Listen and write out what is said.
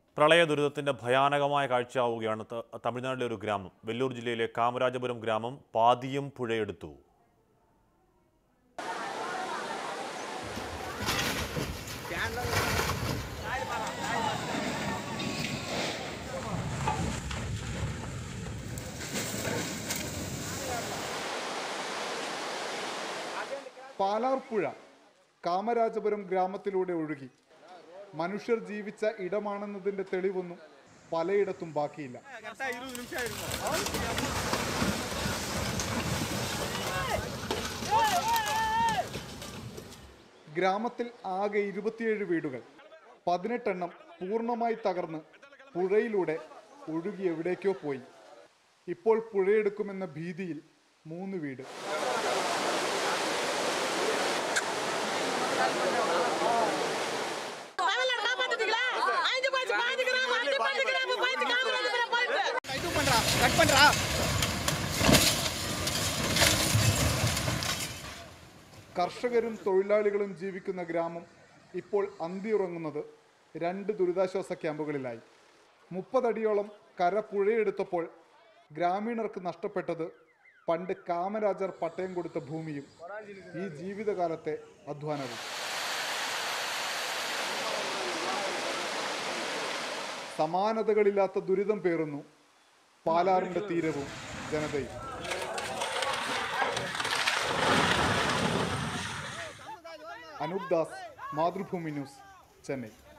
പ്രളയ ദുരിതത്തിന്റെ ഭയാനകമായ കാഴ്ചയാവുകയാണ് ത- തമിഴ്നാട്ടിലെ ഒരു ഗ്രാമം വെല്ലൂർ ജില്ലയിലെ കാമരാജപുരം ഗ്രാമം പാതിയും പുഴയെടുത്തു പാലാർപ്പുഴ കാമരാജപുരം ഗ്രാമത്തിലൂടെ ഒഴുകി മനുഷ്യർ ജീവിച്ച ഇടമാണെന്നതിന്റെ തെളിവൊന്നും പലയിടത്തും ബാക്കിയില്ല ഗ്രാമത്തിൽ ആകെ ഇരുപത്തിയേഴ് വീടുകൾ പതിനെട്ടെണ്ണം പൂർണ്ണമായി തകർന്ന് പുഴയിലൂടെ ഒഴുകി എവിടേക്കോ പോയി ഇപ്പോൾ പുഴയെടുക്കുമെന്ന ഭീതിയിൽ മൂന്ന് വീട് தமிழ்நாடு காப்பாத்துட்டீங்களா ஐந்து போச்சு பாஞ்சு கிராம் அஞ்சு பத்து கிராம் போயிட்டு காமராஜபுரம் போயிட்டு இது பண்றா கட் பண்றா കർഷകരും തൊഴിലാളികളും ജീവിക്കുന്ന ഗ്രാമം ഇപ്പോൾ അന്തിയുറങ്ങുന്നത് രണ്ട് ദുരിതാശ്വാസ ക്യാമ്പുകളിലായി മുപ്പതടിയോളം കര പുഴയെടുത്തപ്പോൾ ഗ്രാമീണർക്ക് നഷ്ടപ്പെട്ടത് പണ്ട് കാമരാജർ പട്ടയം കൊടുത്ത ഭൂമിയും ഈ ജീവിതകാലത്തെ അധ്വാനവും സമാനതകളില്ലാത്ത ദുരിതം പേറുന്നു പാലാറിന്റെ തീരവും ജനതയും അനൂപ് ദാസ് മാതൃഭൂമി ന്യൂസ് ചെന്നൈ